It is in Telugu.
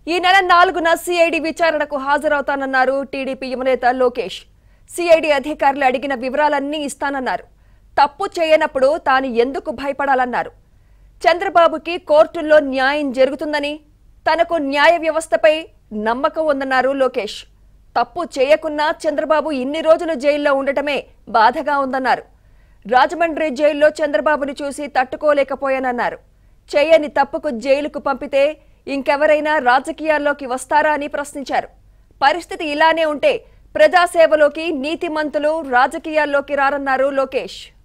ఈ నెల నాలుగున సిఐడి విచారణకు హాజరవుతానన్నారు టీడీపీ యువనేత లోకేష్ సిఐడి అధికారులు అడిగిన వివరాలన్నీ ఇస్తానన్నారు తప్పు చేయనప్పుడు తాను ఎందుకు భయపడాలన్నారు చంద్రబాబుకి కోర్టుల్లో న్యాయం జరుగుతుందని తనకు న్యాయ వ్యవస్థపై నమ్మకం ఉందన్నారు లోకేష్ తప్పు చేయకున్నా చంద్రబాబు ఇన్ని రోజులు జైల్లో ఉండటమే బాధగా ఉందన్నారు రాజమండ్రి జైల్లో చంద్రబాబుని చూసి తట్టుకోలేకపోయానన్నారు చేయని తప్పుకు జైలుకు పంపితే ఇంకెవరైనా రాజకీయాల్లోకి వస్తారా అని ప్రశ్నించారు పరిస్థితి ఇలానే ఉంటే ప్రజాసేవలోకి నీతిమంతులు రాజకీయాల్లోకి రారన్నారు లోకేష్